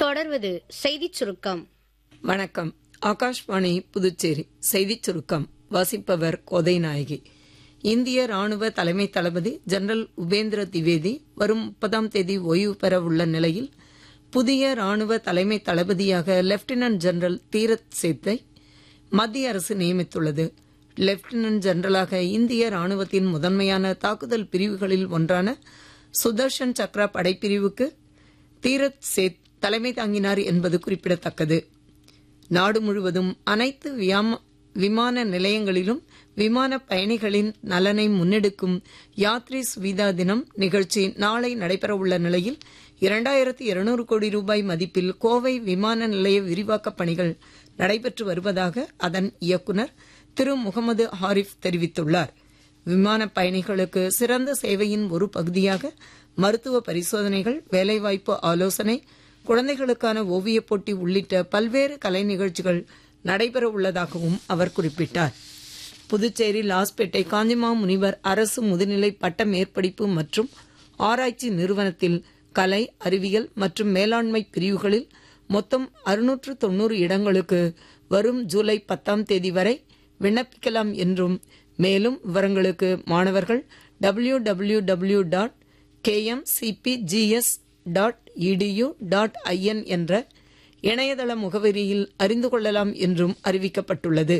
தொடர்வது செய்திச் சுருக்கம் வணக்கம் ஆகாஷ்வாணி புதுச்சேரி செய்திச் சுருக்கம் வாசிப்பவர் கோதை நாயகி இந்திய ராணுவ தலைமை தளபதி ஜெனரல் உபேந்திர திவேதி வரும் முப்பதாம் தேதி ஓய்வு பெற உள்ள நிலையில் புதிய ராணுவ தலைமை தளபதியாக லெப்டினன்ட் ஜெனரல் தீரத் சேத்தை மத்திய அரசு நியமித்துள்ளது லெப்டினன்ட் ஜெனரலாக இந்திய ராணுவத்தின் முதன்மையான தாக்குதல் பிரிவுகளில் ஒன்றான சுதர்ஷன் சக்ரா படைப்பிரிவுக்கு தீரத் சேத் தலைமை தாங்கினார் என்பது குறிப்பிடத்தக்கது நாடு முழுவதும் அனைத்து வியாம- விமான நிலையங்களிலும் விமான பயணிகளின் நலனை முன்னெடுக்கும் யாத்ரி சுவிதா தினம் நிகழ்ச்சி நாளை நடைபெறவுள்ள நிலையில் இரண்டாயிரத்தி இருநூறு கோடி ரூபாய் மதிப்பில் கோவை விமான நிலைய விரிவாக்கப் பணிகள் நடைபெற்று வருவதாக அதன் இயக்குநர் திரு முகமது ஹாரிஃப் தெரிவித்துள்ளார் விமான பயணிகளுக்கு சிறந்த சேவையின் ஒரு பகுதியாக மருத்துவ பரிசோதனைகள் வேலைவாய்ப்பு ஆலோசனை குழந்தைகளுக்கான ஓவியப் போட்டி உள்ளிட்ட பல்வேறு கலை நிகழ்ச்சிகள் நடைபெற உள்ளதாகவும் அவர் குறிப்பிட்டார் புதுச்சேரி லாஸ்பேட்டை காஞ்சிமா முனிவர் அரசு முதுநிலை பட்ட மேற்படிப்பு மற்றும் ஆராய்ச்சி நிறுவனத்தில் கலை அறிவியல் மற்றும் மேலாண்மை பிரிவுகளில் மொத்தம் அறுநூற்று தொன்னூறு இடங்களுக்கு வரும் ஜூலை பத்தாம் தேதி வரை விண்ணப்பிக்கலாம் என்றும் மேலும் விவரங்களுக்கு மாணவர்கள் W W W dot KMCPGS dot EDU dot IN என்ற இணையதள முகவரியில் அறிந்து கொள்ளலாம் என்றும் அறிவிக்கப்பட்டுள்ளது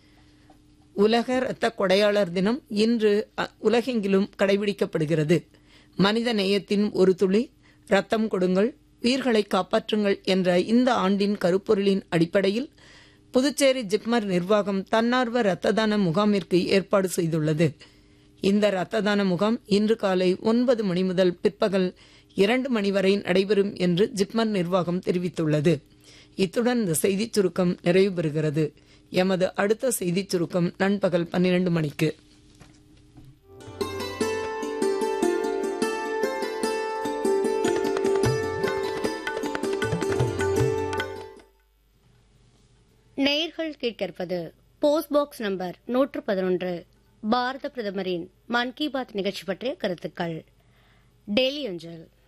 உலக இரத்த கொடையாளர் தினம் இன்று அ, உலகெங்கிலும் கடைபிடிக்கப்படுகிறது மனித நேயத்தின் ஒரு துளி ரத்தம் கொடுங்கள் உயிர்களை காப்பாற்றுங்கள் என்ற இந்த ஆண்டின் கருப்பொருளின் அடிப்படையில் புதுச்சேரி ஜிப்மர் நிர்வாகம் தன்னார்வ இரத்த தான முகாமிற்கு ஏற்பாடு செய்துள்ளது இந்த இரத்த தான முகாம் இன்று காலை ஒன்பது மணி முதல் பிற்பகல் இரண்டு மணி வரை நடைபெறும் என்று ஜிப்மர் நிர்வாகம் தெரிவித்துள்ளது இத்துடன் இந்த செய்திச் சுருக்கம் நிறைவு பெறுகிறது எமது அடுத்த செய்திச் சுருக்கம் நண்பகல் பன்னிரண்டு மணிக்கு நேயர்கள் கேட்கிருப்பது போஸ்ட் பாக்ஸ் நம்பர் நூற்று பதினொன்று பாரத பிரதமரின் மன் கி பாத் நிகழ்ச்சி பற்றிய கருத்துக்கள் டெய்லி அஞ்சல்